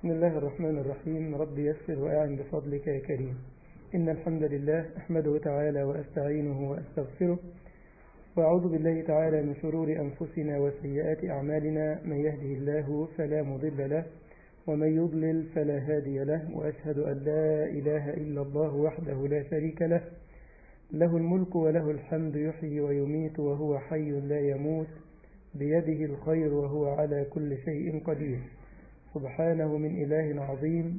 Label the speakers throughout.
Speaker 1: بسم الله الرحمن الرحيم رب يسر وأعن بفضلك يا كريم إن الحمد لله أحمده تعالى وأستعينه وأستغفره وأعوذ بالله تعالى من شرور أنفسنا وسيئات أعمالنا من يهده الله فلا مضل له ومن يضلل فلا هادي له وأشهد أن لا إله إلا الله وحده لا شريك له له الملك وله الحمد يحيي ويميت وهو حي لا يموت بيده الخير وهو على كل شيء قدير سبحانه من إله عظيم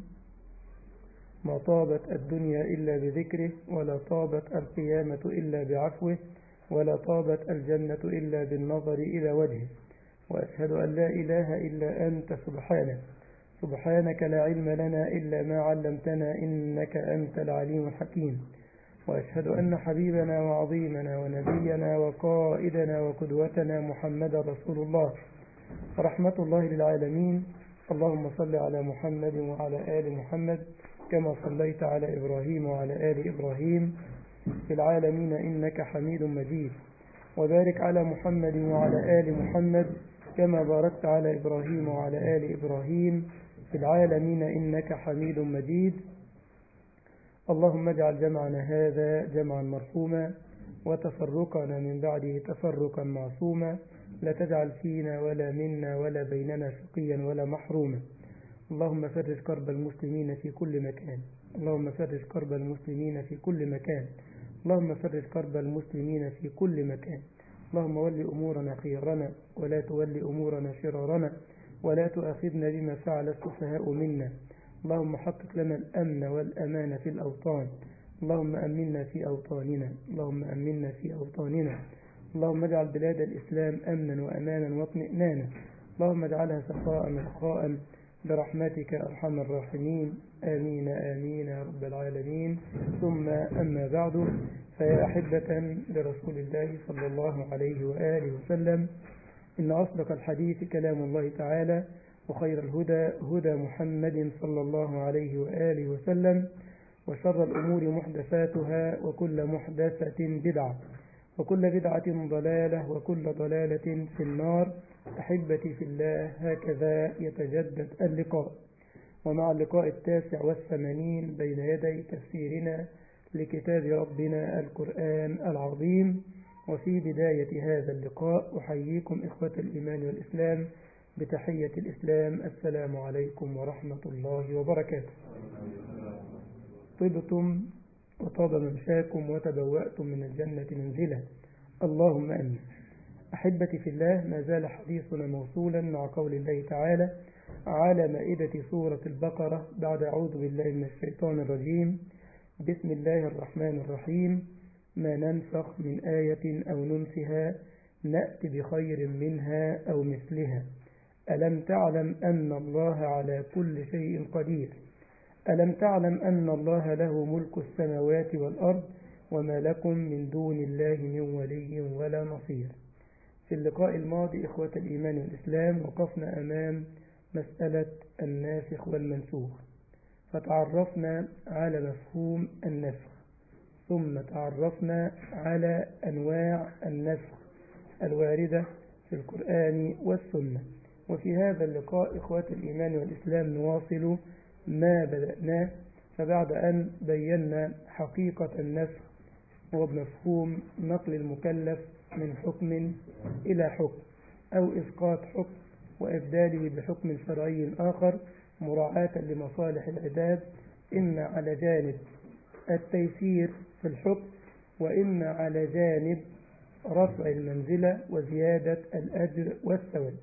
Speaker 1: ما طابت الدنيا إلا بذكره ولا طابت القيامة إلا بعفوه ولا طابت الجنة إلا بالنظر إلى وجهه وأشهد أن لا إله إلا أنت سبحانك سبحانك لا علم لنا إلا ما علمتنا إنك أنت العليم الحكيم وأشهد أن حبيبنا وعظيمنا ونبينا وقائدنا وقدوتنا محمد رسول الله رحمة الله للعالمين اللهم صل على محمد وعلى آل محمد كما صليت على إبراهيم وعلى آل إبراهيم في العالمين إنك حميد مجيد وبارك على محمد وعلى آل محمد كما باركت على إبراهيم وعلى آل إبراهيم في العالمين إنك حميد مجيد اللهم اجعل جمعنا هذا جمعا مرحوما وتفرقنا من بعده تفرقا معصوما لا تجعل فينا ولا منا ولا بيننا شقيا ولا محروما اللهم فرج كرب المسلمين في كل مكان اللهم فرج كرب المسلمين في كل مكان اللهم فرج كرب المسلمين في كل مكان اللهم ول أمورنا خيرنا ولا تول أمورنا شرارنا ولا تؤاخذنا بما فعل السفهاء منا اللهم حقق لنا الأمن والأمان في الأوطان اللهم أمنا في أوطاننا اللهم أمنا في أوطاننا اللهم اجعل بلاد الإسلام أمنا وأمانا واطمئنانا اللهم اجعلها سخاء رخاء برحمتك أرحم الراحمين آمين آمين يا رب العالمين ثم أما بعد فيا أحبة لرسول الله صلى الله عليه وآله وسلم إن أصدق الحديث كلام الله تعالى وخير الهدى هدى محمد صلى الله عليه وآله وسلم وشر الأمور محدثاتها وكل محدثة بدعة وكل بدعة ضلالة وكل ضلالة في النار أحبتي في الله هكذا يتجدد اللقاء ومع اللقاء التاسع والثمانين بين يدي تفسيرنا لكتاب ربنا القرآن العظيم وفي بداية هذا اللقاء أحييكم إخوة الإيمان والإسلام بتحية الإسلام السلام عليكم ورحمة الله وبركاته طبتم وطاب ممشاكم وتبوأتم من الجنة منزلا اللهم أمين أحبتي في الله ما زال حديثنا موصولا مع قول الله تعالى على مائدة سورة البقرة بعد أعوذ بالله من الشيطان الرجيم بسم الله الرحمن الرحيم ما ننسخ من آية أو ننسها نأتي بخير منها أو مثلها ألم تعلم أن الله على كل شيء قدير ألم تعلم أن الله له ملك السماوات والأرض وما لكم من دون الله من ولي ولا نصير في اللقاء الماضي إخوة الإيمان والإسلام وقفنا أمام مسألة الناسخ والمنسوخ فتعرفنا على مفهوم النسخ ثم تعرفنا على أنواع النسخ الواردة في القرآن والسنة وفي هذا اللقاء إخوة الإيمان والإسلام نواصل ما بدأناه فبعد أن بينا حقيقة النسخ وبمفهوم نقل المكلف من حكم إلى حكم أو إسقاط حكم وإبداله بحكم شرعي آخر مراعاة لمصالح العباد إما على جانب التيسير في الحكم وإما على جانب رفع المنزلة وزيادة الأجر والثواب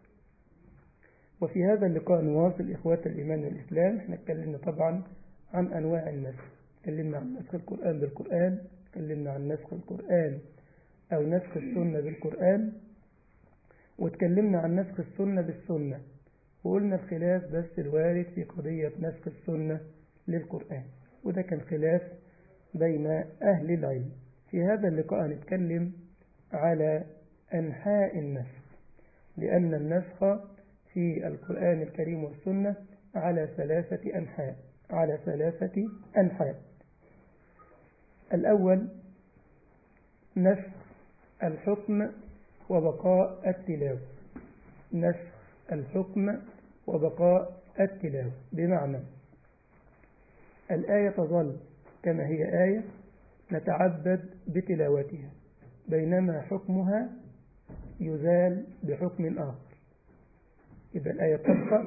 Speaker 1: وفي هذا اللقاء نواصل إخوة الإيمان والإسلام احنا اتكلمنا طبعا عن أنواع النسخ اتكلمنا عن نسخ القرآن بالقرآن اتكلمنا عن نسخ القرآن أو نسخ السنة بالقرآن واتكلمنا عن نسخ السنة بالسنة وقلنا الخلاف بس الوارد في قضية نسخ السنة للقرآن وده كان خلاف بين أهل العلم في هذا اللقاء هنتكلم على أنحاء النسخ لأن النسخ في القرآن الكريم والسنة على ثلاثة أنحاء على ثلاثة أنحاء الأول نسخ الحكم وبقاء التلاوة نسخ الحكم وبقاء التلاوة بمعنى الآية تظل كما هي آية نتعبد بتلاوتها بينما حكمها يزال بحكم آخر إذا الآية تبقى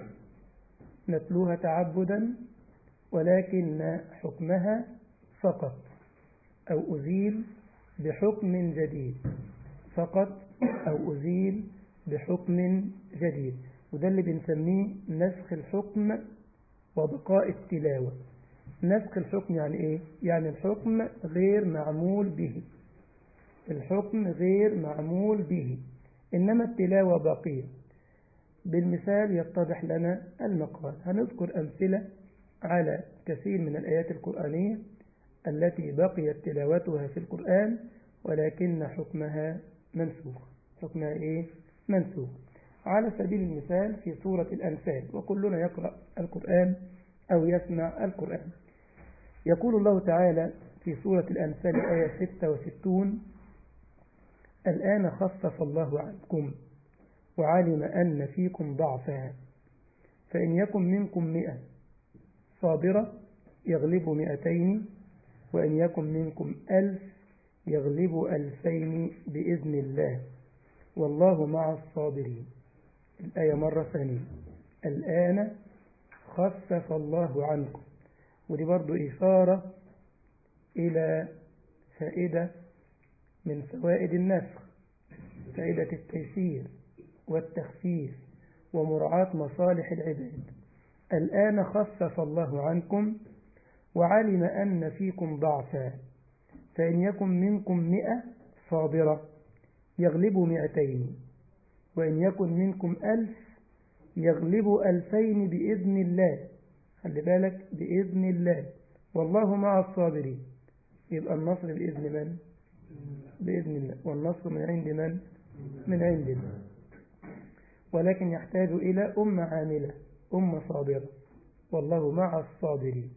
Speaker 1: نتلوها تعبدا ولكن حكمها فقط أو أزيل بحكم جديد فقط أو أزيل بحكم جديد وده اللي بنسميه نسخ الحكم وبقاء التلاوة نسخ الحكم يعني إيه؟ يعني الحكم غير معمول به الحكم غير معمول به إنما التلاوة باقية بالمثال يتضح لنا المقال هنذكر أمثلة على كثير من الآيات القرآنية التي بقيت تلاوتها في القرآن ولكن حكمها منسوخ حكمها إيه؟ منسوخ على سبيل المثال في سورة الأنفال وكلنا يقرأ القرآن أو يسمع القرآن يقول الله تعالى في سورة الأنفال آية 66 الآن خفف الله عنكم وعلم أن فيكم ضعفا فإن يكن منكم مئة صابرة يغلب مئتين وإن يكن منكم ألف يغلب ألفين بإذن الله والله مع الصابرين الآية مرة ثانية الآن خفف الله عنكم ودي برضو إشارة إلى فائدة من فوائد النسخ فائدة التيسير والتخفيف ومراعاة مصالح العباد الآن خفف الله عنكم وعلم أن فيكم ضعفا فإن يكن منكم مئة صابرة يغلبوا مئتين وإن يكن منكم ألف يغلبوا ألفين بإذن الله خلي بالك بإذن الله والله مع الصابرين يبقى النصر بإذن من؟ بإذن الله والنصر من عند من؟ من عند الله ولكن يحتاج إلى أمة عاملة أمة صابرة والله مع الصابرين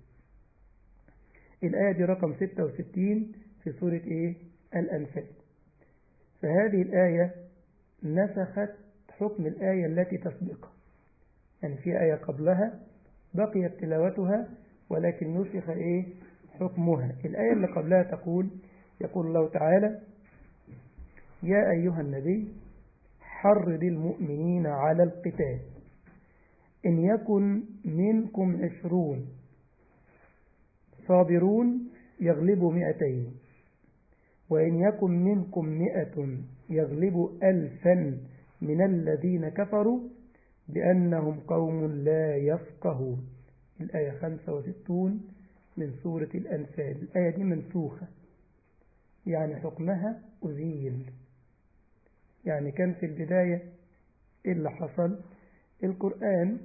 Speaker 1: الآية دي رقم 66 في سورة إيه؟ الأنفال فهذه الآية نسخت حكم الآية التي تسبقها يعني في آية قبلها بقيت تلاوتها ولكن نسخ إيه؟ حكمها الآية اللي قبلها تقول يقول الله تعالى يا أيها النبي حرض المؤمنين على القتال إن يكن منكم عشرون صابرون يغلبوا مئتين وإن يكن منكم مئة يغلب ألفا من الذين كفروا بأنهم قوم لا يفقهون الآية 65 من سورة الأنفال الآية دي منسوخة يعني حكمها أزيل يعني كان في البداية إيه اللي حصل القرآن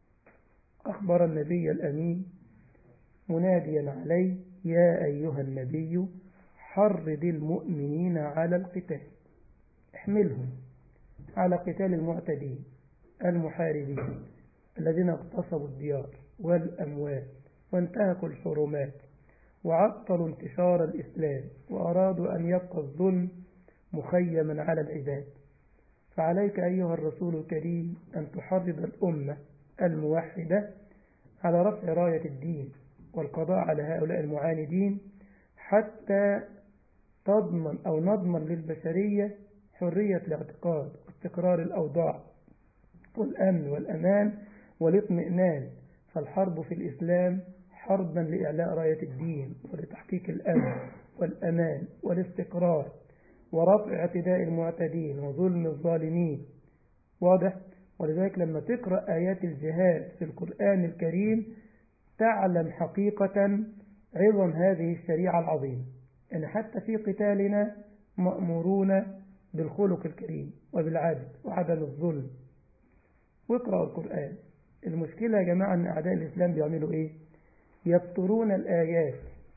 Speaker 1: أخبر النبي الأمين مناديا عليه يا أيها النبي حرض المؤمنين على القتال احملهم على قتال المعتدين المحاربين الذين اغتصبوا الديار والأموال وانتهكوا الحرمات وعطلوا انتشار الإسلام وأرادوا أن يبقى الظلم مخيما على العباد فعليك أيها الرسول الكريم أن تحرض الأمة الموحدة على رفع راية الدين والقضاء على هؤلاء المعاندين حتى تضمن أو نضمن للبشرية حرية الاعتقاد واستقرار الأوضاع والأمن والأمان والاطمئنان فالحرب في الإسلام حربا لإعلاء راية الدين ولتحقيق الأمن والأمان والاستقرار ورفع اعتداء المعتدين وظلم الظالمين واضح ولذلك لما تقرأ آيات الجهاد في القرآن الكريم تعلم حقيقة عظم هذه الشريعة العظيمة يعني حتى في قتالنا مأمورون بالخلق الكريم وبالعدل وعدم الظلم واقرأوا القرآن المشكلة يا جماعة أن أعداء الإسلام بيعملوا إيه يبطرون الآيات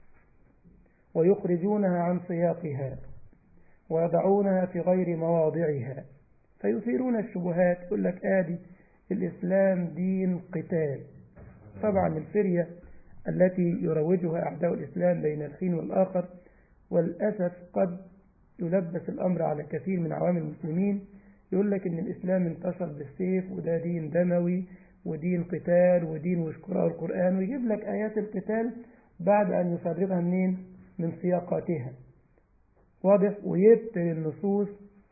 Speaker 1: ويخرجونها عن سياقها ويضعونها في غير مواضعها فيثيرون الشبهات يقول لك آدي الإسلام دين قتال طبعا الفرية التي يروجها أعداء الإسلام بين الحين والآخر والأسف قد يلبس الأمر على كثير من عوام المسلمين يقول لك إن الإسلام انتشر بالسيف وده دين دموي ودين قتال ودين وشكراء القرآن ويجيب لك آيات القتال بعد أن يفرغها منين من سياقاتها واضح ويبتل النصوص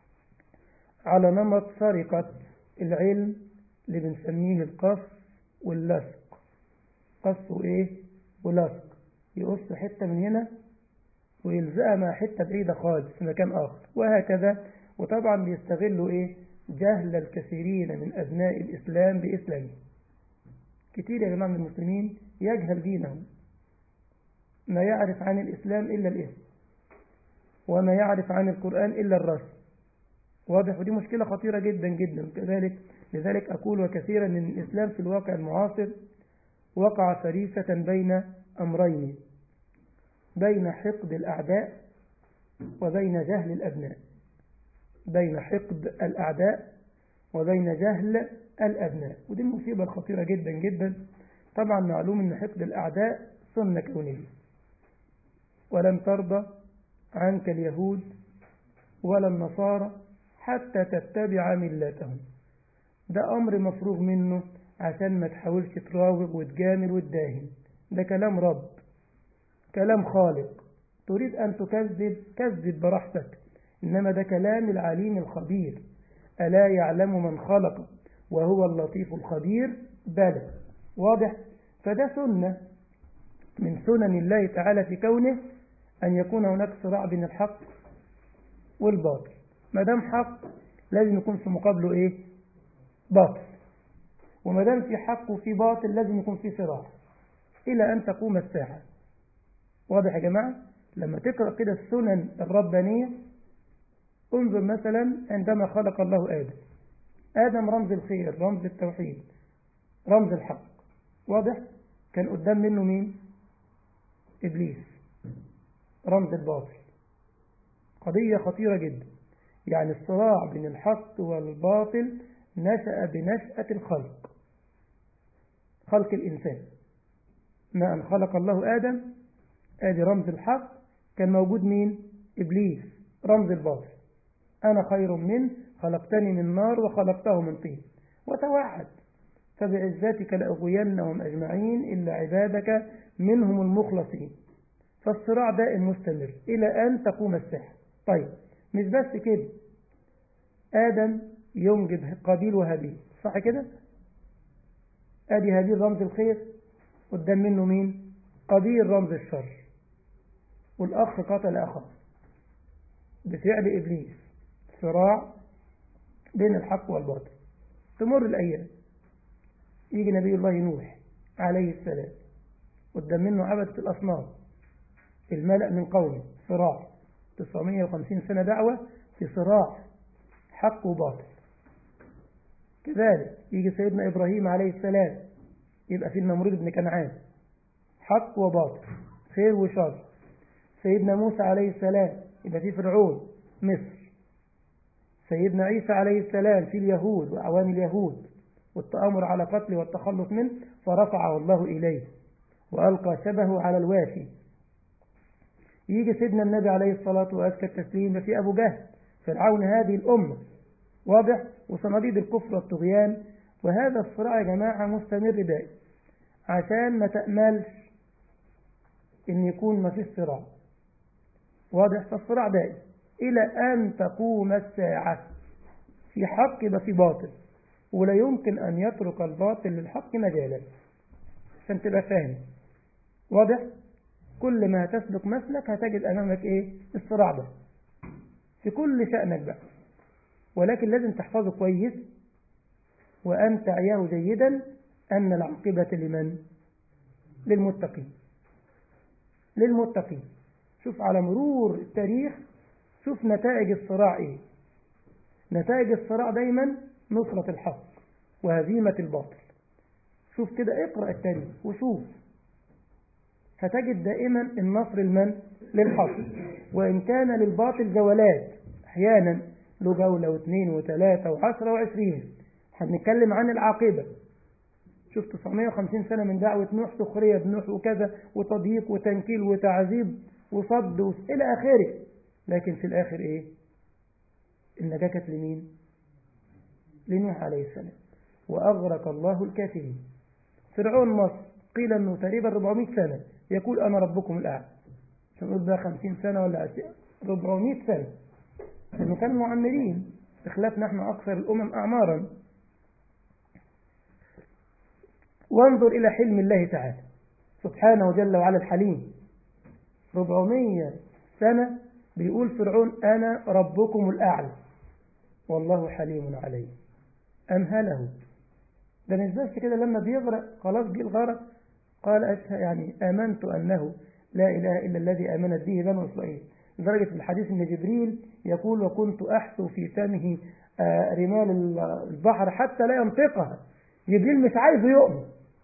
Speaker 1: على نمط سرقة العلم اللي بنسميه القص واللصق قص وإيه ولصق يقص حتة من هنا ويلزقها مع حتة بعيدة خالص في مكان آخر وهكذا وطبعا بيستغلوا إيه جهل الكثيرين من أبناء الإسلام بإسلامه كتير يا جماعة من المسلمين يجهل دينهم ما يعرف عن الإسلام إلا الاسم وما يعرف عن القرآن إلا الرسم واضح ودي مشكلة خطيرة جدا جدا كذلك لذلك أقول وكثيرا أن الإسلام في الواقع المعاصر وقع فريسة بين أمرين بين حقد الأعداء وبين جهل الأبناء بين حقد الأعداء وبين جهل الأبناء ودي المصيبة الخطيرة جدا جدا طبعا معلوم أن حقد الأعداء سنة كونية ولن ترضى عنك اليهود ولا النصارى حتى تتبع ملتهم ده أمر مفروغ منه عشان ما تحاولش تراوغ وتجامل وتداهن ده كلام رب كلام خالق تريد أن تكذب كذب براحتك إنما ده كلام العليم الخبير ألا يعلم من خلق وهو اللطيف الخبير بلى واضح فده سنة من سنن الله تعالى في كونه أن يكون هناك صراع بين الحق والباطل ما دام حق لازم يكون في مقابله إيه باطل وما دام في حق وفي باطل لازم يكون في صراع إلى أن تقوم الساعة واضح يا جماعة لما تقرأ كده السنن الربانية انظر مثلا عندما خلق الله آدم آدم رمز الخير رمز التوحيد رمز الحق واضح كان قدام منه مين إبليس رمز الباطل قضية خطيرة جدا يعني الصراع بين الحق والباطل نشأ بنشأة الخلق خلق الإنسان ما أن خلق الله آدم آدي رمز الحق كان موجود مين إبليس رمز الباطل أنا خير منه خلقتني من نار وخلقته من طين وتوعد فبعزتك لأغوينهم أجمعين إلا عبادك منهم المخلصين فالصراع دائم مستمر إلى أن تقوم الساحة طيب مش بس كده آدم ينجب قابيل وهابيل صح كده آدي هابيل رمز الخير قدام منه مين قابيل رمز الشر والأخ قتل أخاه بفعل إبليس صراع بين الحق والباطل تمر الأيام يجي نبي الله نوح عليه السلام قدام منه عبدة الأصنام الملأ من قومه صراع 950 سنة دعوة في صراع حق وباطل كذلك يجي سيدنا إبراهيم عليه السلام يبقى في النمرود بن كنعان حق وباطل خير وشر سيدنا موسى عليه السلام يبقى في فرعون مصر سيدنا عيسى عليه السلام في اليهود وأعوان اليهود والتأمر على قتله والتخلص منه فرفعه الله إليه وألقى شبهه على الوافي يجي سيدنا النبي عليه الصلاة وأزكى التسليم في أبو جهل فرعون هذه الأمة واضح وصناديد الكفر والطغيان وهذا الصراع يا جماعة مستمر دائم عشان ما تأملش إن يكون ما فيش صراع واضح فالصراع دائم إلى أن تقوم الساعة في حق يبقى في باطل ولا يمكن أن يترك الباطل للحق مجالا عشان تبقى فاهم واضح كل ما هتسلك مسلك هتجد أمامك إيه الصراع ده في كل شأنك بقى ولكن لازم تحفظه كويس وأن تعيه جيدا أن العاقبة لمن للمتقين للمتقين شوف على مرور التاريخ شوف نتائج الصراع إيه نتائج الصراع دايما نصرة الحق وهزيمة الباطل شوف كده اقرأ التاريخ وشوف هتجد دائما النصر المن للحق وإن كان للباطل جولات أحيانا له جولة واثنين وثلاثة وعشرة وعشرين هنتكلم عن العاقبة شوف 950 سنة من دعوة نوح سخرية بنوح وكذا وتضييق وتنكيل وتعذيب وصد إلى آخره لكن في الآخر إيه النجاة كانت لمين لنوح عليه السلام وأغرق الله الكافرين فرعون مصر قيل أنه تقريبا 400 سنة يقول أنا ربكم الأعلى عشان نقول بقى 50 سنة ولا 400 سنة لأنه كانوا معمرين بخلاف نحن أكثر الأمم أعمارا وانظر إلى حلم الله تعالى سبحانه جل وعلا الحليم 400 سنة بيقول فرعون أنا ربكم الأعلى والله حليم عليه أمهله ده مش بس كده لما بيغرق خلاص جه الغرق قال أشهد يعني آمنت أنه لا إله إلا الذي آمنت به بنو إسرائيل لدرجة في الحديث أن جبريل يقول وكنت أحثو في فمه رمال البحر حتى لا ينطقها جبريل مش عايزه يؤمن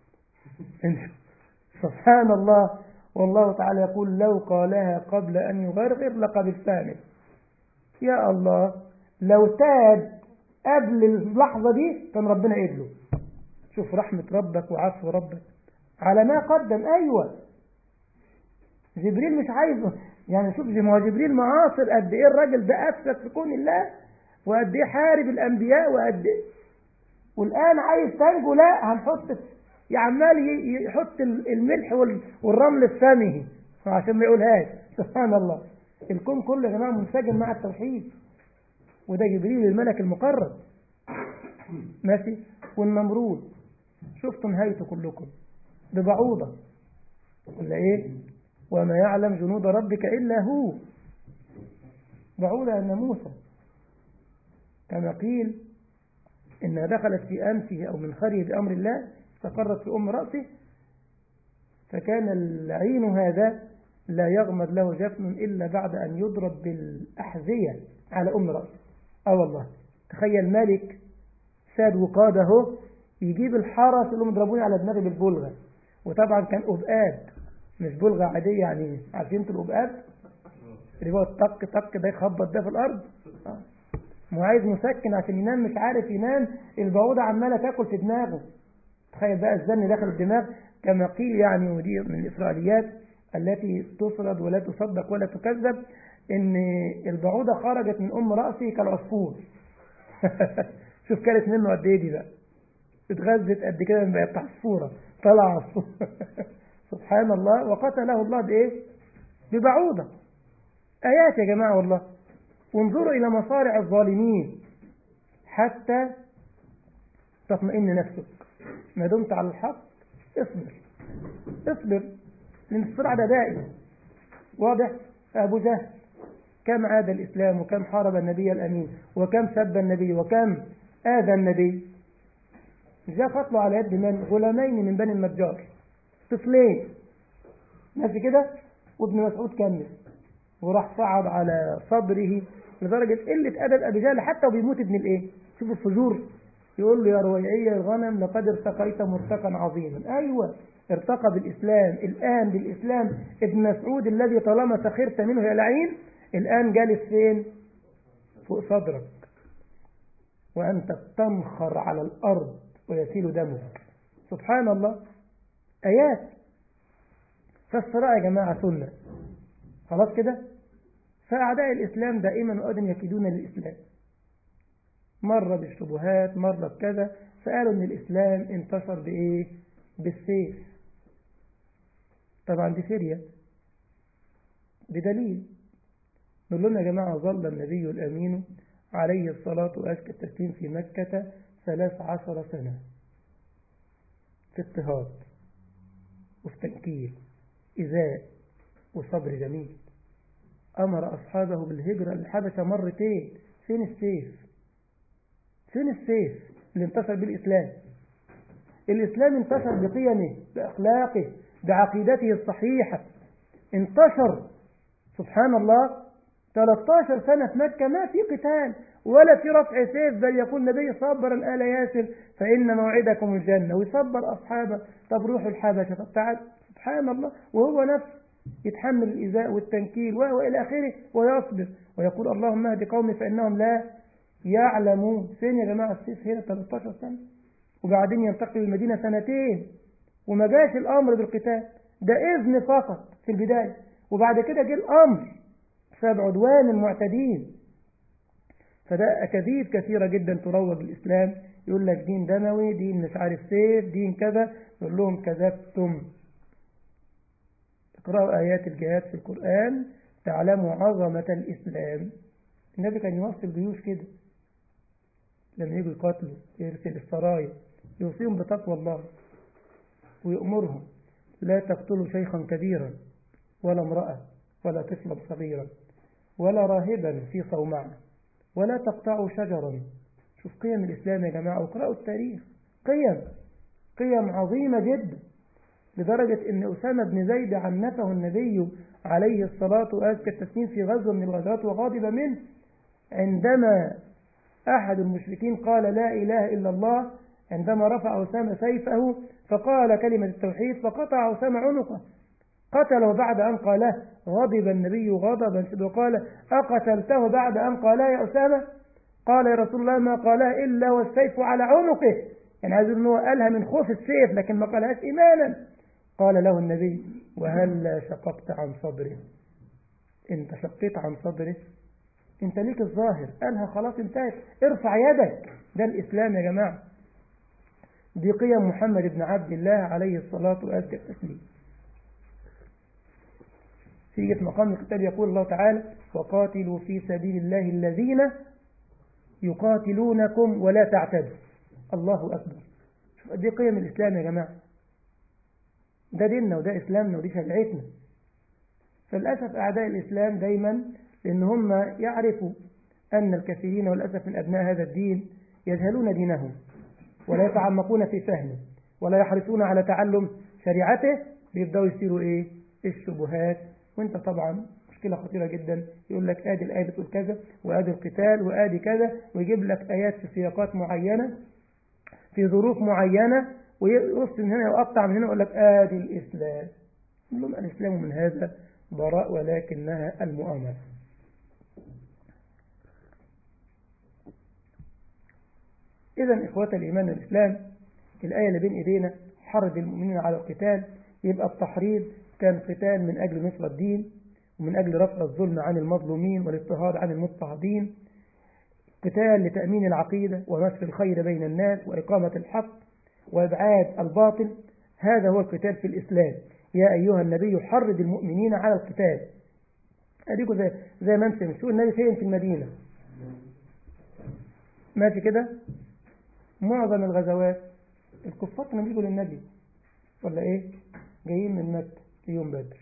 Speaker 1: سبحان الله والله تعالى يقول لو قالها قبل أن يغرغر لقبلتها منه يا الله لو تاب قبل اللحظة دي كان ربنا قبله شوف رحمة ربك وعفو ربك على ما قدم أيوة جبريل مش عايزه يعني شوف ما هو جبريل معاصر قد ايه الراجل ده أفسد في كون الله وقد ايه حارب الأنبياء وقد ايه والآن عايز تنجو لا هنحط عمال يحط الملح والرمل في فمه عشان ما يقولهاش سبحان الله الكون كله يا جماعة منسجم مع التوحيد وده جبريل الملك المقرب ماشي والنمرود شفتوا نهايته كلكم ببعوضة ولا ايه وما يعلم جنود ربك إلا هو بعوضة أن موسى كما قيل إنها دخلت في أنفه أو من خريه بأمر الله استقرت في أم رأسه فكان العين هذا لا يغمد له جفن إلا بعد أن يضرب بالأحذية على أم رأسه اه والله تخيل ملك ساد وقاده يجيب الحرس اللي مضربوني على دماغي بالبلغة وطبعا كان أبقاد مش بلغة عادية يعني عارفين انتوا الأبقاد اللي هو الطق طق ده يخبط ده في الأرض مو عايز مسكن عشان ينام مش عارف ينام البعوضة عمالة تاكل في دماغه تخيل بقى الزن داخل الدماغ كما قيل يعني ودي من الإسرائيليات التي تسرد ولا تصدق ولا تكذب ان البعوضة خرجت من أم رأسه كالعصفور شوف كانت منه قد ايه دي بقى اتغذت قد كده بقت عصفورة طلع عصفور سبحان الله وقتله الله بايه ببعوضة آيات يا جماعة والله وانظروا إلى مصارع الظالمين حتى تطمئن نفسك ما دمت على الحق اصبر اصبر لأن الصراع ده دائم واضح أبو جهل كم عاد الإسلام وكم حارب النبي الأمين وكم سب النبي وكم آذى النبي جاء قتله على يد من غلامين من بني النجار طفلين ماشي كده وابن مسعود كمل وراح صعد على صدره لدرجة قلة أدب أبي جهل حتى وبيموت ابن الإيه شوف الفجور يقول له يا رويعية الغنم لقد ارتقيت مرتقا عظيما أيوة ارتقى بالإسلام الآن بالإسلام ابن مسعود الذي طالما سخرت منه يا لعين الآن جالس فين فوق صدرك وأنت تنخر على الأرض ويسيل دمك سبحان الله آيات فالصراع يا جماعة سنة خلاص كده فأعداء الإسلام دائما وأبدا يكيدون للإسلام مرة بالشبهات مرة بكذا فقالوا أن الإسلام انتشر بإيه بالسيف طبعا دي سوريا بدليل نقول لهم يا جماعة ظل النبي الأمين عليه الصلاة وأزكى التسليم في مكة ثلاث عشر سنة في اضطهاد وفي تنكيل إزاء وصبر جميل أمر أصحابه بالهجرة للحبشة مرتين فين السيف فين السيف اللي انتشر بالإسلام الإسلام انتشر بقيمه بأخلاقه بعقيدته الصحيحة انتشر سبحان الله 13 سنة في مكة ما في قتال ولا في رفع سيف بل يقول النبي صبرا آل ياسر فإن موعدكم الجنة ويصبر أصحابه طب روحوا الحبشة طب تعال سبحان الله وهو نفسه يتحمل الإيذاء والتنكيل وإلى آخره ويصبر ويقول اللهم اهد قومي فإنهم لا يعلمون فين يا جماعة السيف هنا 13 سنة وبعدين ينتقل المدينة سنتين وما جاش الأمر بالقتال ده إذن فقط في البداية وبعد كده جه الأمر بسبب عدوان المعتدين فده أكاذيب كثيرة جدا تروج الإسلام يقول لك دين دموي دين مش عارف سيف دين كذا يقول لهم كذبتم اقرأوا آيات الجهاد في القرآن تعلموا عظمة الإسلام النبي كان يوصل جيوش كده لما يجوا يقاتلوا يرسل السرايا يوصيهم بتقوى الله ويأمرهم لا تقتلوا شيخا كبيرا ولا امرأة ولا طفلا صغيرا ولا راهبا في صومعة ولا تقطعوا شجرا شوف قيم الإسلام يا جماعة واقرأوا التاريخ قيم قيم عظيمة جدا لدرجة أن أسامة بن زيد عنفه النبي عليه الصلاة وأزكى التسليم في غزوة من الغزوات وغاضب منه عندما أحد المشركين قال لا إله إلا الله عندما رفع أسامة سيفه فقال كلمة التوحيد فقطع أسامة عنقه قتله بعد أن قاله غضب النبي غضبا شديدا وقال أقتلته بعد أن قاله يا أسامة قال يا رسول الله ما قاله إلا والسيف على عنقه يعني عايز أنه قالها من خوف السيف لكن ما قالهاش إيمانا قال له النبي وهل شققت عن صدره انت شقيت عن صدره انت ليك الظاهر قالها خلاص انتهت ارفع يدك ده الإسلام يا جماعة دي قيم محمد بن عبد الله عليه الصلاة وأزكى التسليم في مقام القتال يقول الله تعالى وقاتلوا في سبيل الله الذين يقاتلونكم ولا تعتدوا الله أكبر دي قيم الإسلام يا جماعة ده ديننا وده إسلامنا ودي شريعتنا فللأسف أعداء الإسلام دايما لأن هم يعرفوا أن الكثيرين والأسف من أبناء هذا الدين يجهلون دينهم ولا يتعمقون في فهمه ولا يحرصون على تعلم شريعته بيبدأوا يصيروا إيه الشبهات وانت طبعا مشكلة خطيرة جدا يقول لك آدي الآية بتقول كذا وآدي القتال وآدي كذا ويجيب لك آيات في سياقات معينة في ظروف معينة ويقص من هنا ويقطع من هنا ويقول لك آدي الإسلام لهم الإسلام من هذا براء ولكنها المؤامرة إذا إخوة الإيمان والإسلام الآية اللي بين إيدينا حرض المؤمنين على القتال يبقى التحريض كان قتال من أجل نصر الدين ومن أجل رفع الظلم عن المظلومين والاضطهاد عن المضطهدين قتال لتأمين العقيدة ونشر الخير بين الناس وإقامة الحق وإبعاد الباطل هذا هو القتال في الإسلام يا أيها النبي حرض المؤمنين على القتال أديكم زي, زي ما انتم شو النبي فين في المدينة ماشي كده معظم الغزوات الكفار كانوا بيجوا للنبي ولا ايه جايين من مكة ليوم بدر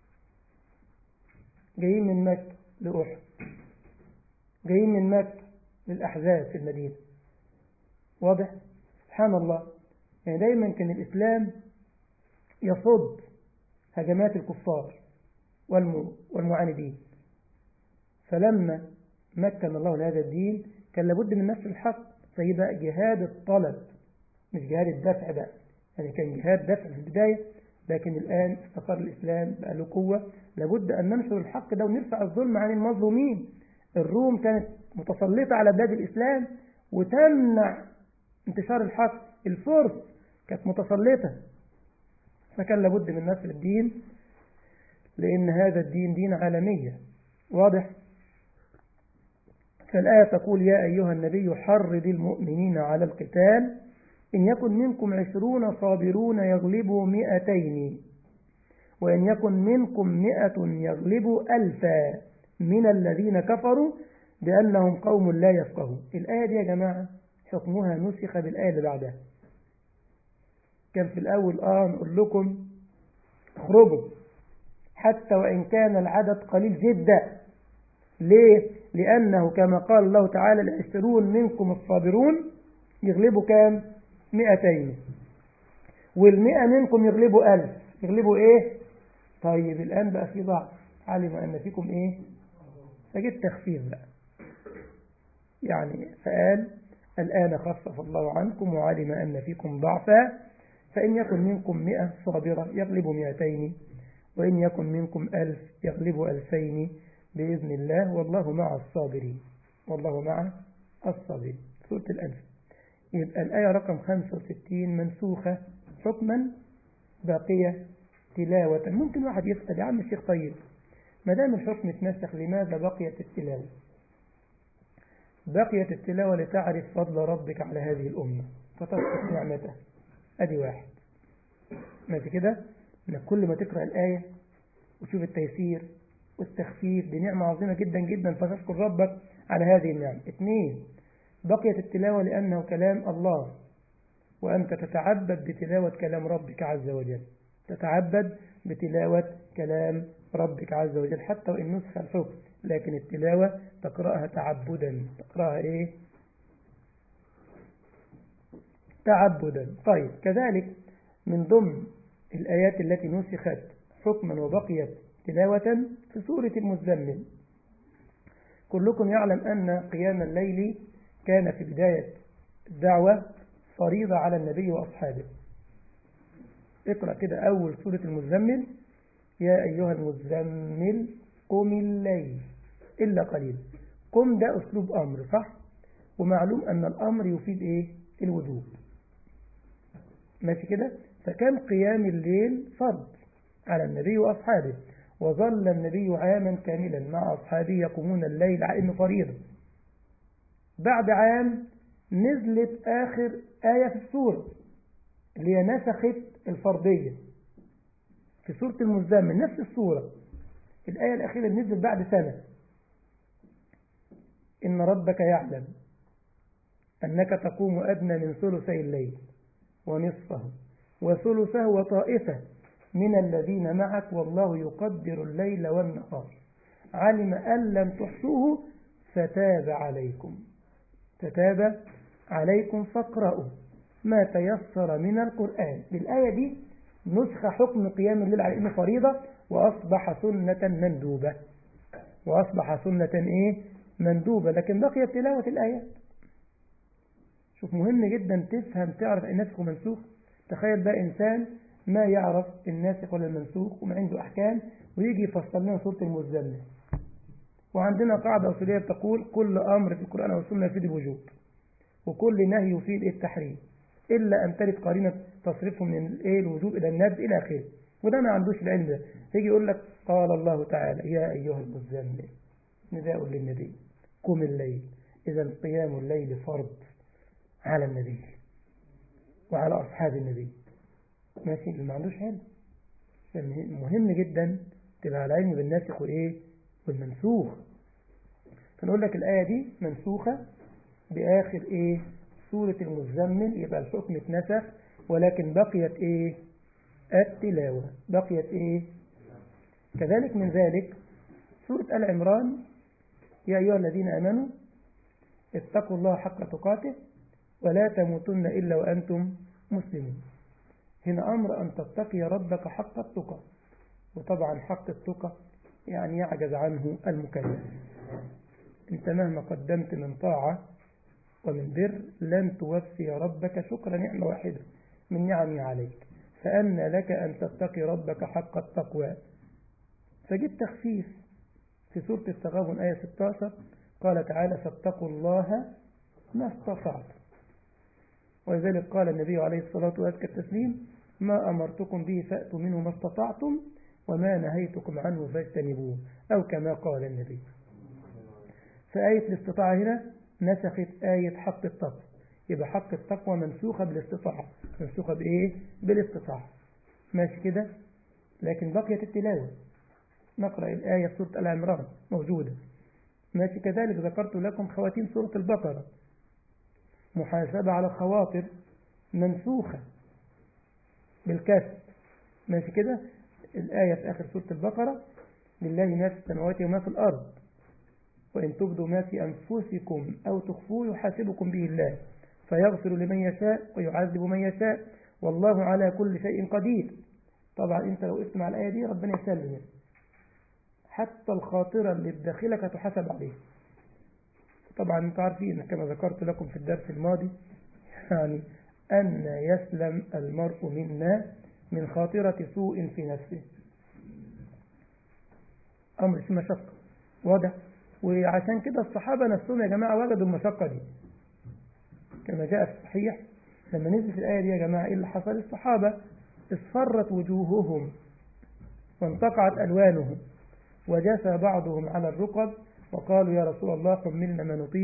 Speaker 1: جايين من مكة لأحد جايين من مكة للأحزاب في المدينة واضح سبحان الله يعني دايما كان الإسلام يصد هجمات الكفار والمعاندين فلما مكن الله لهذا الدين كان لابد من نشر الحق فيبقى جهاد الطلب مش جهاد الدفع بقى يعني كان جهاد دفع في البداية لكن الآن استقر الإسلام بقى له قوة لابد أن ننشر الحق ده ونرفع الظلم عن المظلومين الروم كانت متسلطة على بلاد الإسلام وتمنع انتشار الحق الفرس كانت متسلطة فكان لابد من نشر الدين لأن هذا الدين دين عالمية واضح فالآية تقول يا أيها النبي حرض المؤمنين على القتال إن يكن منكم عشرون صابرون يغلبوا مئتين وإن يكن منكم مئة يغلبوا ألفا من الذين كفروا بأنهم قوم لا يفقهون الآية دي يا جماعة حكمها نسخ بالآية اللي بعدها كان في الأول آه نقول لكم اخرجوا حتى وإن كان العدد قليل جدا ليه؟ لأنه كما قال الله تعالى العشرون منكم الصابرون يغلبوا كام؟ مئتين والمئة منكم يغلبوا ألف يغلبوا إيه؟ طيب الآن بقى في ضعف علم أن فيكم إيه؟ فجد تخفيف بقى يعني فقال الآن خفف الله عنكم وعلم أن فيكم ضعفا فإن يكن منكم مئة صابرة يغلب مئتين وإن يكن منكم ألف يغلب ألفين بإذن الله والله مع الصابرين والله مع الصابرين سورة الألف يبقى الآية رقم 65 منسوخة حكما باقية تلاوة ممكن واحد يسأل يا عم الشيخ طيب ما دام الحكم اتنسخ لماذا بقيت التلاوة بقيت التلاوة لتعرف فضل ربك على هذه الأمة فتذكر نعمته أدي واحد ماشي كده انك كل ما تقرأ الآية وتشوف التيسير والتخفيف دي نعمة عظيمة جدا جدا فتشكر ربك على هذه النعمة اثنين بقيت التلاوة لأنه كلام الله وأنت تتعبد بتلاوة كلام ربك عز وجل تتعبد بتلاوة كلام ربك عز وجل حتى وإن نسخ الحكم لكن التلاوة تقرأها تعبدا تقرأها إيه تعبدا طيب كذلك من ضمن الآيات التي نسخت حكما وبقيت تلاوة في سورة المزمل كلكم يعلم أن قيام الليل كان في بداية الدعوة فريضة على النبي وأصحابه اقرأ كده أول سورة المزمل يا أيها المزمل قم الليل إلا قليل قم ده أسلوب أمر صح ومعلوم أن الأمر يفيد إيه الوجوب ماشي كده فكان قيام الليل فرض على النبي وأصحابه وظل النبي عاما كاملا مع أصحابه يقومون الليل على إنه فريضة بعد عام نزلت آخر آية في السورة اللي هي نسخت الفرضية في سورة المزمل نفس السورة الآية الأخيرة اللي نزلت بعد سنة إن ربك يعلم أنك تقوم أدنى من ثلثي الليل ونصفه وثلثه وطائفة من الذين معك والله يقدر الليل والنهار علم أن لم تحصوه فتاب عليكم فتاب عليكم فاقرأوا ما تيسر من القرآن بالآية دي نسخ حكم قيام الليل على إنه فريضة وأصبح سنة مندوبة وأصبح سنة إيه مندوبة لكن بقيت تلاوة الآيات شوف مهم جدا تفهم تعرف الناسخ ومنسوخ تخيل بقى إنسان ما يعرف الناسخ ولا المنسوخ وما عنده أحكام ويجي يفصل لنا سورة المزمل وعندنا قاعدة أصولية بتقول كل أمر في القرآن والسنة يفيد الوجوب وكل نهي يفيد التحريم إلا أن ترد قرينة تصرفه من الإيه الوجوب إلى الندب إلى آخره وده ما عندوش العلم ده يجي يقول لك قال الله تعالى يا أيها المزمل نداء للنبي قم الليل إذا قيام الليل فرض على النبي وعلى أصحاب النبي ماشي اللي ما عندوش علم مهم جدا تبقى على علم بالناسخ وإيه والمنسوخ فنقول لك الآية دي منسوخة بآخر إيه سورة المزمل يبقى الحكم اتنسخ ولكن بقيت إيه التلاوة بقيت إيه كذلك من ذلك سورة آل عمران يا أيها الذين آمنوا اتقوا الله حق تقاته ولا تموتن إلا وأنتم مسلمون هنا أمر أن تتقي ربك حق التقى وطبعا حق التقى يعني يعجز عنه المكلف انت مهما قدمت من طاعة ومن بر لن توفي ربك شكر نعمة واحدة من نعمي عليك فأن لك أن تتقي ربك حق التقوى فجد تخفيف في سورة التغابن آية 16 قال تعالى فاتقوا الله ما استطعتم ولذلك قال النبي عليه الصلاة وأزكى التسليم ما أمرتكم به فأتوا منه ما استطعتم وما نهيتكم عنه فاجتنبوه أو كما قال النبي فآية الاستطاعة هنا نسخت آية حق التقوى يبقى حق التقوى منسوخة بالاستطاعة منسوخة بإيه؟ بالاستطاعة ماشي كده لكن بقيت التلاوة نقرأ الآية في سورة العمران موجودة ماشي كذلك ذكرت لكم خواتيم سورة البقرة محاسبة على الخواطر منسوخة بالكسب ماشي كده الآية في آخر سورة البقرة لله ما في السماوات وما في الأرض وإن تبدوا ما في أنفسكم أو تخفوه يحاسبكم به الله فيغفر لمن يشاء ويعذب من يشاء والله على كل شيء قدير طبعا انت لو اسمع الآية دي ربنا يسلمك حتى الخاطرة اللي بداخلك هتحاسب عليه طبعا انتم عارفين كما ذكرت لكم في الدرس الماضي يعني أن يسلم المرء منا من خاطرة سوء في نفسه أمر في مشقة واضح وعشان كده الصحابة نفسهم يا جماعة وجدوا المشقة دي كما جاء في الصحيح لما نزل في الآية دي يا جماعة إيه اللي حصل الصحابة اصفرت وجوههم وانتقعت ألوانهم وجثى بعضهم على الركب وقالوا يا رسول الله حملنا ما نطيق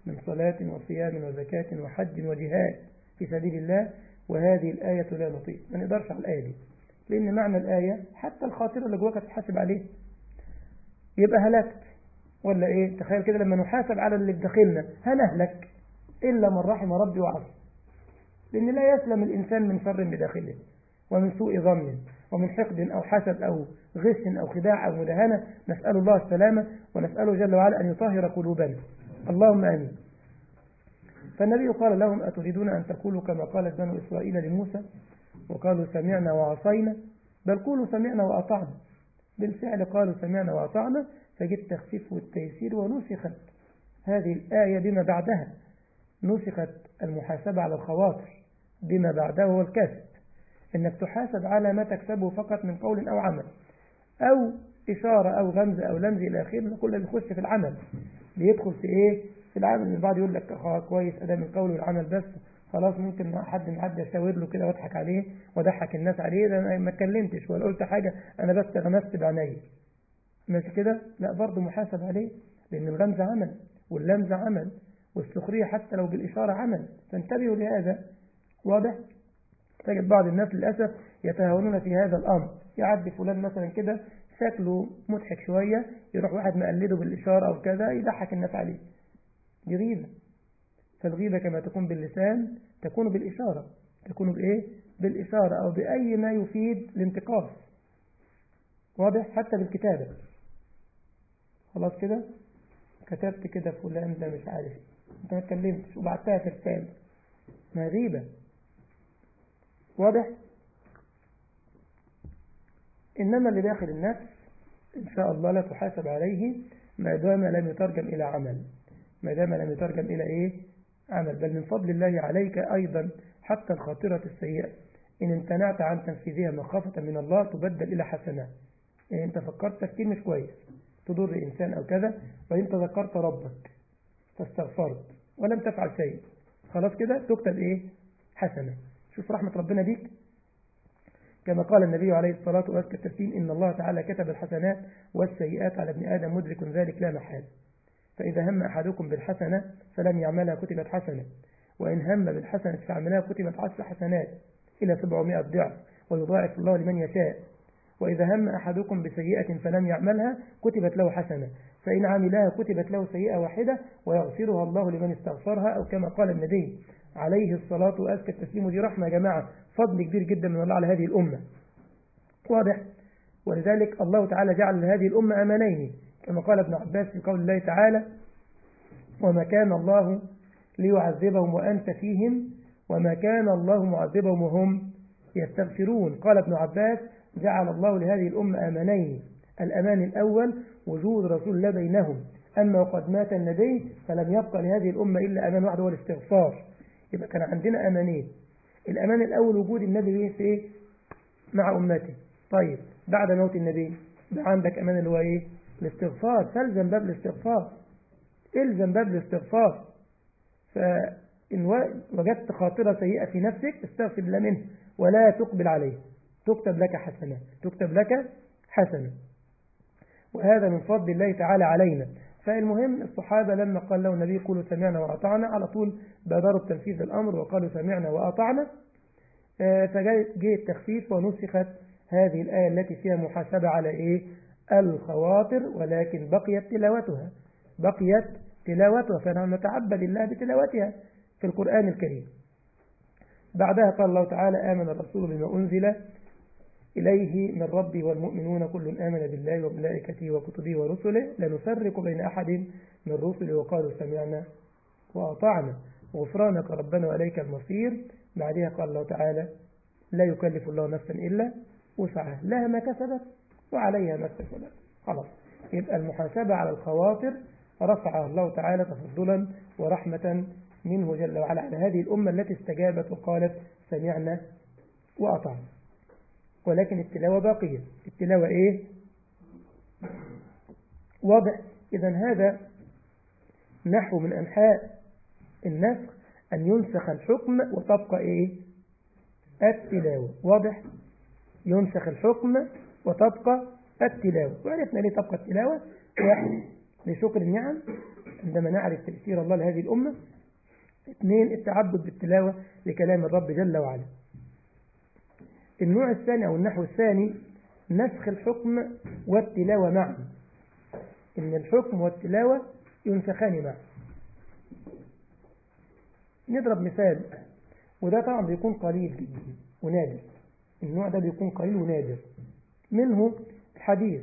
Speaker 1: من صلاة وصيام وزكاة وحج وجهاد في سبيل الله وهذه الآية لا نطيق ما نقدرش على الآية دي لأن معنى الآية حتى الخاطرة اللي جواك تتحاسب عليه يبقى هلكت ولا إيه تخيل كده لما نحاسب على اللي بداخلنا هنهلك إلا من رحم ربي وعصى لأن لا يسلم الإنسان من شر بداخله ومن سوء ظن ومن حقد أو حسد أو غش أو خداع أو مدهنة نسأل الله السلامة ونسأله جل وعلا أن يطهر قلوبنا اللهم آمين فالنبي قال لهم أتريدون أن تقولوا كما قالت بنو إسرائيل لموسى وقالوا سمعنا وعصينا بل قولوا سمعنا وأطعنا بالفعل قالوا سمعنا وأطعنا فجد التخفيف والتيسير ونسخت هذه الآية بما بعدها نسخت المحاسبة على الخواطر بما بعده هو الكسب انك تحاسب على ما تكسبه فقط من قول او عمل او اشارة او غمز او لمز الى اخره كل اللي يخش في العمل بيدخل في ايه في العمل البعض يقول لك اه كويس ادام القول والعمل بس خلاص ممكن حد معدي اشاور له كده واضحك عليه واضحك الناس عليه ده انا ما اتكلمتش ولا قلت حاجه انا بس غمست بعينيا ماشي كده لا برضه محاسب عليه لان الغمز عمل واللمز عمل والسخريه حتى لو بالاشاره عمل فانتبهوا لهذا واضح تجد بعض الناس للأسف يتهاونون في هذا الأمر يعدي فلان مثلا كده شكله مضحك شوية يروح واحد مقلده بالإشارة أو كذا يضحك الناس عليه دي غيبة فالغيبة كما تكون باللسان تكون بالإشارة تكون بإيه؟ بالإشارة أو بأي ما يفيد الانتقاص واضح حتى بالكتابة خلاص كده كتبت كده فلان ده مش عارف انت ما اتكلمتش وبعتها في رسالة ما غيبة واضح إنما اللي داخل النفس إن شاء الله لا تحاسب عليه ما دام لم يترجم إلى عمل ما دام لم يترجم إلى إيه عمل بل من فضل الله عليك أيضا حتى الخاطرة السيئة إن امتنعت عن تنفيذها مخافة من الله تبدل إلى حسنات إن أنت فكرت تفكير مش كويس تضر إنسان أو كذا وإن تذكرت ربك فاستغفرت ولم تفعل شيء خلاص كده تكتب إيه حسنة شوف رحمة ربنا بيك كما قال النبي عليه الصلاة والتسليم إن الله تعالى كتب الحسنات والسيئات على ابن آدم مدرك ذلك لا محال فإذا هم أحدكم بالحسنة فلم يعملها كتبت حسنة وإن هم بالحسنة فعملها كتبت عشر حسنات إلى سبعمائة ضعف ويضاعف الله لمن يشاء وإذا هم أحدكم بسيئة فلم يعملها كتبت له حسنة فإن عملها كتبت له سيئة واحدة ويغفرها الله لمن استغفرها أو كما قال النبي عليه الصلاة وأزكى التسليم دي رحمة يا جماعة فضل كبير جدا من الله على هذه الأمة واضح ولذلك الله تعالى جعل لهذه الأمة أمانين كما قال ابن عباس في قول الله تعالى وما كان الله ليعذبهم وأنت فيهم وما كان الله معذبهم وهم يستغفرون قال ابن عباس جعل الله لهذه الأمة أمانين الأمان الأول وجود رسول الله بينهم أما وقد مات النبي فلم يبقى لهذه الأمة إلا أمان واحد هو الاستغفار يبقى كان عندنا أمانين الأمان الأول وجود النبي في إيه؟ مع أمته طيب بعد موت النبي بقى عندك أمان اللي هو إيه الاستغفار فالزم باب الاستغفار الزم باب الاستغفار فإن وجدت خاطرة سيئة في نفسك استغفر الله منه ولا تقبل عليه تكتب لك حسنة تكتب لك حسنة وهذا من فضل الله تعالى علينا فالمهم الصحابة لما قال له النبي قولوا سمعنا وأطعنا على طول بادروا بتنفيذ الأمر وقالوا سمعنا وأطعنا فجاء التخفيف ونسخت هذه الآية التي فيها محاسبة على إيه الخواطر ولكن بقيت تلاوتها بقيت تلاوتها فنحن نتعبد الله بتلاوتها في القرآن الكريم بعدها قال الله تعالى آمن الرسول بما أنزل إليه من ربي والمؤمنون كل آمن بالله وملائكته وكتبه ورسله لا نفرق بين أحد من رسله وقالوا سمعنا وأطعنا غفرانك ربنا وإليك المصير بعدها قال الله تعالى لا يكلف الله نفسا إلا وسعها لها ما كسبت وعليها ما اكتسبت خلاص يبقى المحاسبة على الخواطر رفعها الله تعالى تفضلا ورحمة منه جل وعلا على هذه الأمة التي استجابت وقالت سمعنا وأطعنا ولكن التلاوة باقية التلاوة إيه واضح إذا هذا نحو من أنحاء النسخ أن ينسخ الحكم وتبقى إيه التلاوة واضح ينسخ الحكم وتبقى التلاوة وعرفنا ليه تبقى التلاوة واحد لشكر النعم عندما نعرف تأثير الله لهذه الأمة اثنين التعبد بالتلاوة لكلام الرب جل وعلا النوع الثاني أو النحو الثاني نسخ الحكم والتلاوة معا إن الحكم والتلاوة ينسخان معا نضرب مثال وده طبعا بيكون قليل جدا ونادر النوع ده بيكون قليل ونادر منه الحديث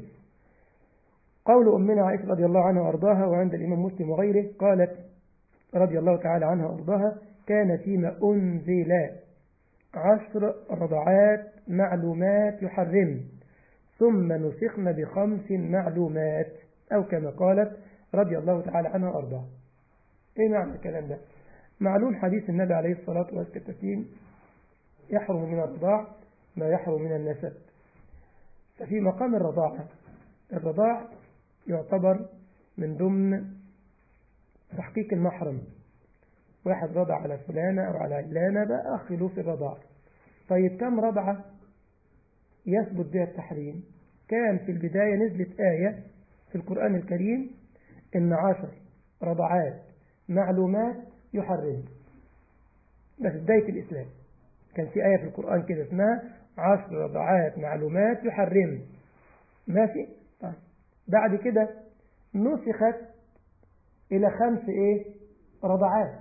Speaker 1: قول أمنا عائشة رضي الله عنها وأرضاها وعند الإمام مسلم وغيره قالت رضي الله تعالى عنها وأرضاها كان فيما أنزل عشر رضعات معلومات يحرم ثم نسخن بخمس معلومات أو كما قالت رضي الله تعالى عنها وأرضاها إيه معنى الكلام ده معلوم حديث النبي عليه الصلاة والسلام يحرم من الرضاع ما يحرم من النسب ففي مقام الرضاعة الرضاع يعتبر من ضمن تحقيق المحرم واحد رضع على فلانة أو على علانة بقى أخلو في الرضاع طيب كم رضعة يثبت بها التحريم كان في البداية نزلت آية في القرآن الكريم إن عشر رضعات معلومات يحرم ده في بداية الإسلام كان في آية في القرآن كده اسمها عشر رضعات معلومات يحرم ماشي طيب بعد كده نسخت إلى خمس إيه رضعات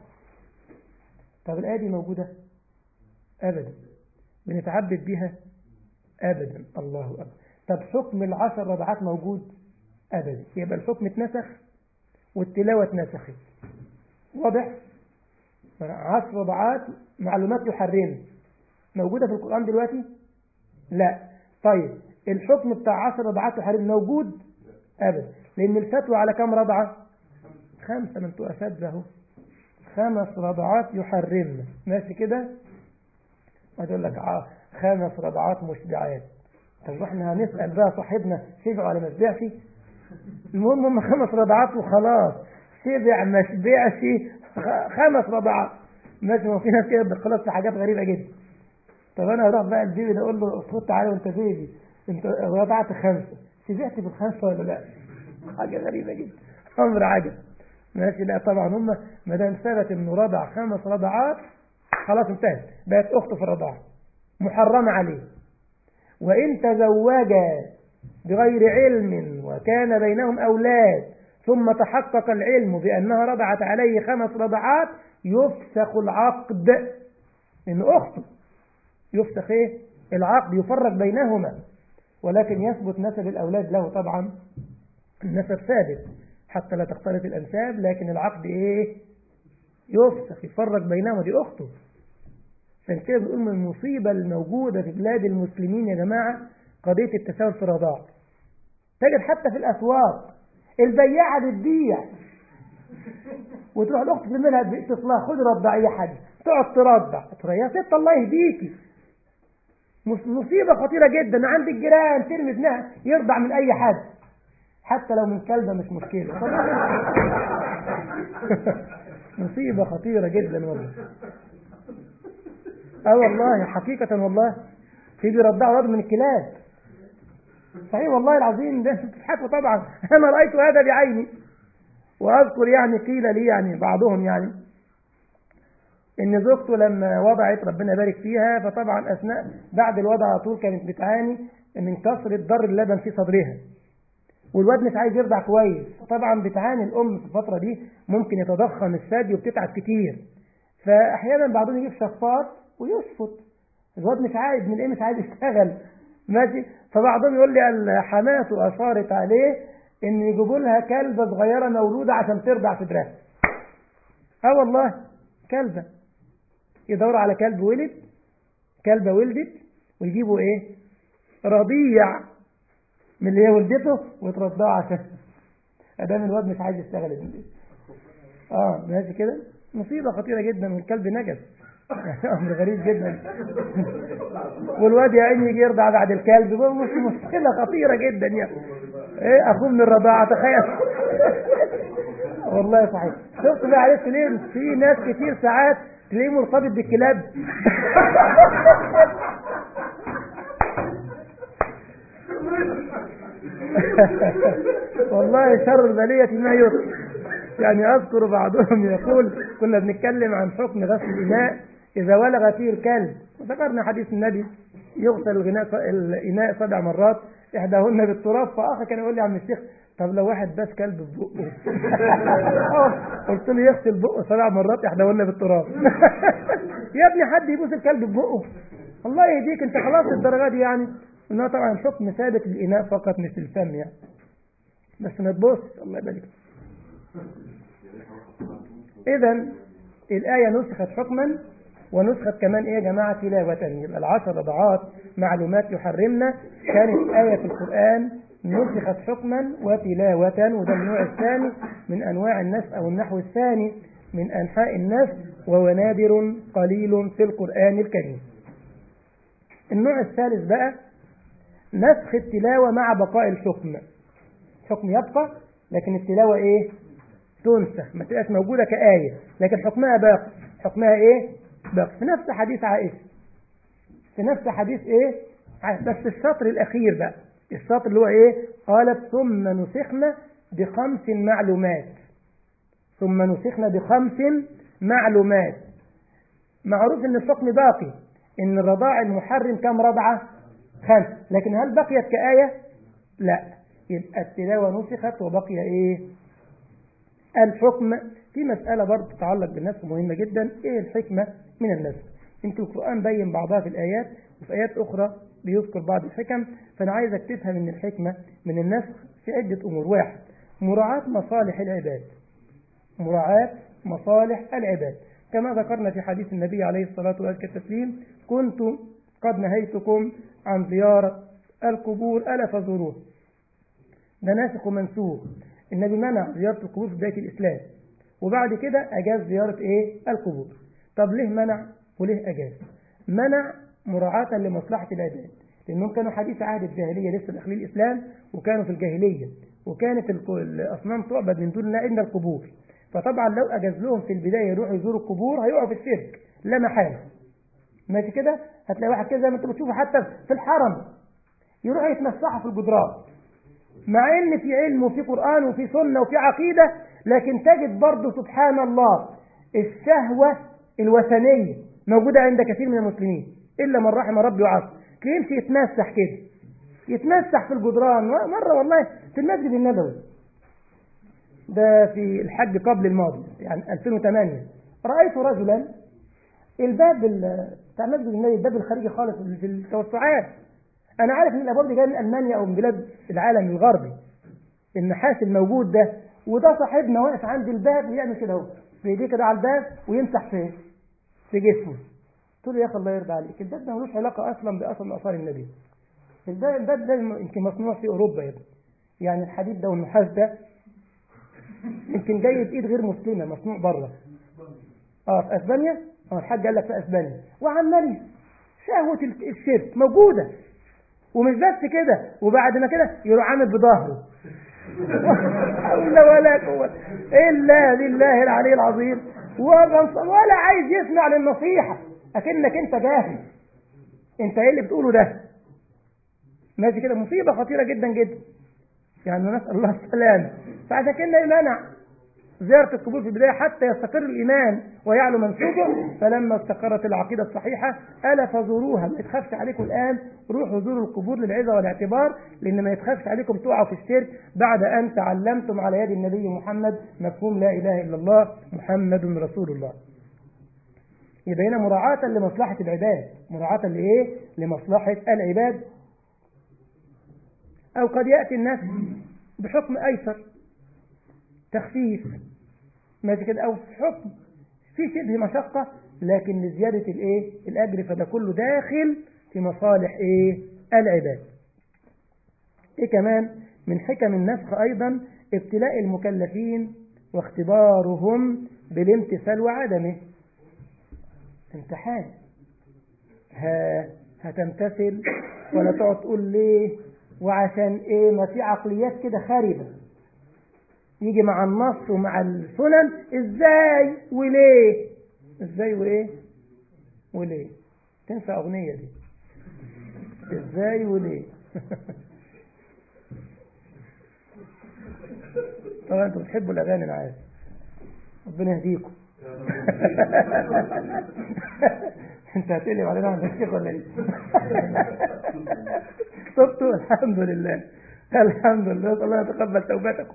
Speaker 1: طب الآية دي موجودة أبدا بنتعبد بها أبدا الله أكبر طب حكم العشر رضعات موجود أبدا يبقى الحكم اتنسخ والتلاوة اتنسخت واضح عشر رضعات معلومات يحرم موجودة في القرآن دلوقتي لا طيب الحكم بتاع عشر رضعات يحرم موجود أبدا لأن الفتوى على كم رضعة خمسة من تؤسد له خمس رضعات يحرمن ماشي كده وتقول لك خمس رضعات مشبعات طب احنا هنسأل بقى صاحبنا شبع ولا ما شبعش المهم هم خمس رضعات وخلاص شبع ما شبعش خمس رضعات ماشي ما في ناس كده بتخلص في حاجات غريبة جدا طب انا اروح بقى البيبي ده اقول له خد تعالى وانت بيبي انت رضعت خمسة شبعت بالخمسة ولا لا حاجة غريبة جدا امر عجب ماشي لا طبعا هم ما دام ثبت انه رضع خمس رضعات خلاص انتهت بقت اخته في الرضاعه محرمه عليه وان تزوجا بغير علم وكان بينهم اولاد ثم تحقق العلم بانها رضعت عليه خمس رضعات يفسخ العقد ان اخته يفسخ ايه العقد يفرق بينهما ولكن يثبت نسب الاولاد له طبعا النسب ثابت حتى لا تختلط الأنساب لكن العقد إيه يفسخ يفرق بينهما دي أخته عشان كده بنقول من المصيبة الموجودة في بلاد المسلمين يا جماعة قضية التساؤل في الرضاع تجد حتى في الأسواق البياعة بتبيع وتروح الأخت في منها طفلها خد رضع أي حاجة تقعد ترضع تقول يا ست الله يهديكي مصيبة خطيرة جدا عند الجيران ترمي ابنها يرضع من أي حد حتى لو من كلبة مش مشكلة مصيبة خطيرة جدا والله اه والله حقيقة والله في بيرضعوا رد من الكلاب صحيح والله العظيم ده تضحكوا طبعا انا رأيت هذا بعيني واذكر يعني قيل لي يعني بعضهم يعني ان زوجته لما وضعت ربنا يبارك فيها فطبعا اثناء بعد الوضع على طول كانت بتعاني من كثرة ضر اللبن في صدرها والواد مش عايز يرضع كويس طبعا بتعاني الام في الفتره دي ممكن يتضخم الثدي وبتتعب كتير فاحيانا بعضهم يجيب شفاط ويشفط الواد مش عايز من ايه مش عايز يشتغل ماشي فبعضهم يقول لي حماته اشارت عليه ان يجيبوا لها كلبه صغيره مولوده عشان ترضع صدرها اه والله كلبه يدوروا على كلب ولد كلبه ولدت ويجيبوا ايه رضيع من اللي هي ولدته وترضعه عشان ادام الواد مش عايز يشتغل البيت اه ماشي كده مصيبه خطيره جدا والكلب نجس امر غريب جدا والواد يا عيني يجي يرضع بعد الكلب مش مشكله خطيره جدا يعني ايه اخوه من الرضاعه تخيل والله صحيح شفت بقى عرفت ليه في ناس كتير ساعات تلاقيه مرتبط بالكلاب والله شر البلية ما يطلق يعني أذكر بعضهم يقول كنا بنتكلم عن حكم غسل الإناء إذا ولغ فيه الكلب وذكرنا حديث النبي يغسل الغناء الإناء سبع مرات إحداهن بالتراب فآخر كان يقول لي يا عم الشيخ طب لو واحد بس كلب في بقه قلت له يغسل بقه سبع مرات إحداهن بالتراب يا ابني حد يبوس الكلب في بقه الله يهديك انت خلاص الدرجه دي يعني انها طبعا حكم ثابت للإناء فقط مش للفم يعني بس ما تبص الله يبارك إذا الآية نسخت حكما ونسخت كمان إيه يا جماعة تلاوة يبقى العشر رضعات معلومات يحرمنا كانت آية في القرآن نسخت حكما وتلاوة وده النوع الثاني من أنواع النسخ أو النحو الثاني من أنحاء النسخ وهو نادر قليل في القرآن الكريم النوع الثالث بقى نسخ التلاوة مع بقاء الحكم الحكم يبقى لكن التلاوة ايه تنسخ ما تبقاش موجودة كآية لكن حكمها باقي حكمها ايه باقي في نفس حديث عائشة في نفس حديث ايه بس السطر الاخير بقى السطر اللي هو ايه قالت ثم نسخنا بخمس معلومات ثم نسخنا بخمس معلومات معروف ان الحكم باقي ان الرضاع المحرم كم رضعة خمس لكن هل بقيت كآية لا يبقى التلاوة نسخت وبقي ايه الحكم في مسألة برضه تتعلق بالنسخ مهمة جدا ايه الحكمة من النسخ يمكن القرآن بين بعضها في الآيات وفي آيات أخرى بيذكر بعض الحكم فأنا عايزك تفهم ان الحكمة من النسخ في عدة أمور واحد مراعاة مصالح العباد مراعاة مصالح العباد كما ذكرنا في حديث النبي عليه الصلاة والتسليم كنت قد نهيتكم عن زيارة القبور ألا فزوروه ده ناسخ ومنسوخ النبي منع زيارة القبور في بداية الإسلام وبعد كده أجاز زيارة إيه القبور طب ليه منع وليه أجاز منع مراعاة لمصلحة العباد لأنهم كانوا حديث عهد الجاهلية لسه داخلين الإسلام وكانوا في الجاهلية وكانت الأصنام تعبد من دون الله إلا القبور فطبعا لو أجاز لهم في البداية يروحوا يزوروا القبور هيقعوا في الشرك لا محالة ماشي كده هتلاقي واحد كده زي ما انت بتشوفه حتى في الحرم يروح يتمسحوا في الجدران مع ان في علم وفي قرآن وفي سنة وفي عقيدة لكن تجد برضه سبحان الله الشهوة الوثنية موجودة عند كثير من المسلمين إلا من رحم ربي وعصر تلاقيه يتمسح كده يتمسح في الجدران مرة والله في المسجد النبوي ده في الحج قبل الماضي يعني 2008 رأيت رجلا الباب بتاع مسجد النبي الباب الخارجي خالص في التوسعات انا عارف ان الابواب دي جايه من المانيا او من بلاد العالم الغربي النحاس الموجود ده وده صاحبنا واقف عند الباب ويعمل كده اهو في ايديه كده على الباب ويمسح في في جسمه قلت له يا اخي الله يرضى عليك الباب ده ملوش علاقه اصلا باصل من اثار النبي الباب الباب ده يمكن مصنوع في اوروبا يا ابني يعني الحديد ده والنحاس ده يمكن جاي بايد غير مسلمه مصنوع بره اه في اسبانيا اه الحاج قال لك في اسبانيا وعمال شهوه الشرك موجوده ومش بس كده وبعد ما كده يروح عامل بظهره حول ولا قوة إلا بالله العلي العظيم ولا عايز يسمع للنصيحة أكنك أنت جاهل أنت إيه اللي بتقوله ده ماشي كده مصيبة خطيرة جدا جدا يعني نسأل الله السلام فعشان كده منع زيارة القبور في البداية حتى يستقر الإيمان ويعلو منسوبه فلما استقرت العقيدة الصحيحة ألا فزوروها ما يتخافش عليكم الآن روحوا زوروا القبور للعظة والاعتبار لأن ما يتخافش عليكم تقعوا في الشرك بعد أن تعلمتم على يد النبي محمد مفهوم لا إله إلا الله محمد رسول الله يبقى هنا مراعاة لمصلحة العباد مراعاة لإيه؟ لمصلحة العباد أو قد يأتي الناس بحكم أيسر تخفيف ماشي كده او حكم في شبه مشقة لكن لزيادة الايه الاجر فده كله داخل في مصالح ايه العباد ايه كمان من حكم النسخ ايضا ابتلاء المكلفين واختبارهم بالامتثال وعدمه امتحان ها هتمتثل ولا تقعد تقول ليه وعشان ايه ما في عقليات كده خاربه يجي مع النص ومع السنن ازاي وليه ازاي وايه وليه تنسى اغنيه دي ازاي وليه طبعا انتوا بتحبوا الاغاني انا عارف ربنا يهديكم انت هتقلب علينا عند الشيخ ولا ايه صبتوا الحمد لله الحمد لله الله يتقبل توبتكم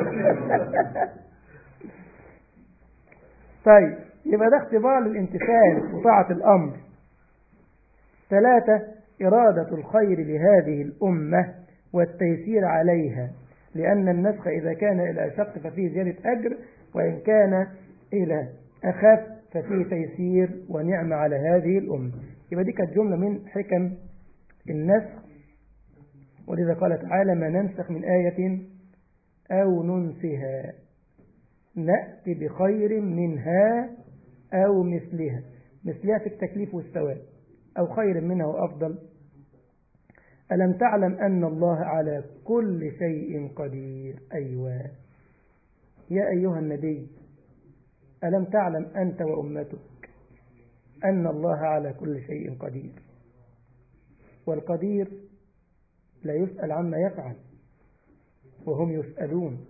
Speaker 1: طيب يبقى ده اختبار للامتثال وطاعة الأمر ثلاثة إرادة الخير لهذه الأمة والتيسير عليها لأن النسخ إذا كان إلى أشق ففيه زيادة أجر وإن كان إلى أخف ففيه تيسير ونعمة على هذه الأمة يبقى دي كانت جملة من حكم النسخ ولذا قال تعالى ما ننسخ من آية أو ننسها نأتي بخير منها أو مثلها مثلها في التكليف والثواب أو خير منها وأفضل ألم تعلم أن الله على كل شيء قدير أيوة يا أيها النبي ألم تعلم أنت وأمتك أن الله على كل شيء قدير والقدير لا يسأل عما يفعل وهم يسألون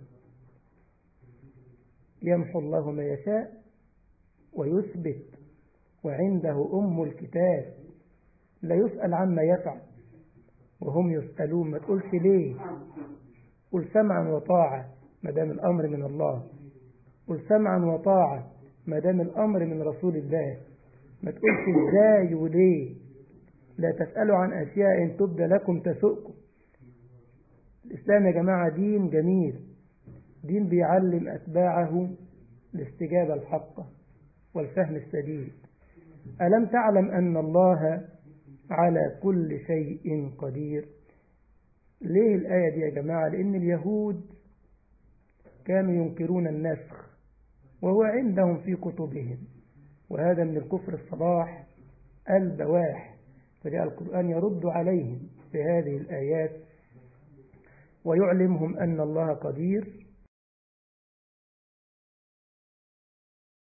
Speaker 1: يمحو الله ما يشاء ويثبت وعنده أم الكتاب لا يسأل عما يفعل وهم يسألون ما تقولش ليه قل سمعا وطاعة ما دام الأمر من الله قل سمعا وطاعة ما دام الأمر من رسول الله ما تقولش ازاي وليه لا تسألوا عن أشياء إن تبدى لكم تسؤكم الإسلام يا جماعة دين جميل دين بيعلم أتباعه الاستجابة الحقة والفهم السديد ألم تعلم أن الله على كل شيء قدير ليه الآية دي يا جماعة لأن اليهود كانوا ينكرون النسخ وهو عندهم في كتبهم وهذا من الكفر الصباح البواح فجاء القرآن يرد عليهم في هذه الآيات ويعلمهم أن الله قدير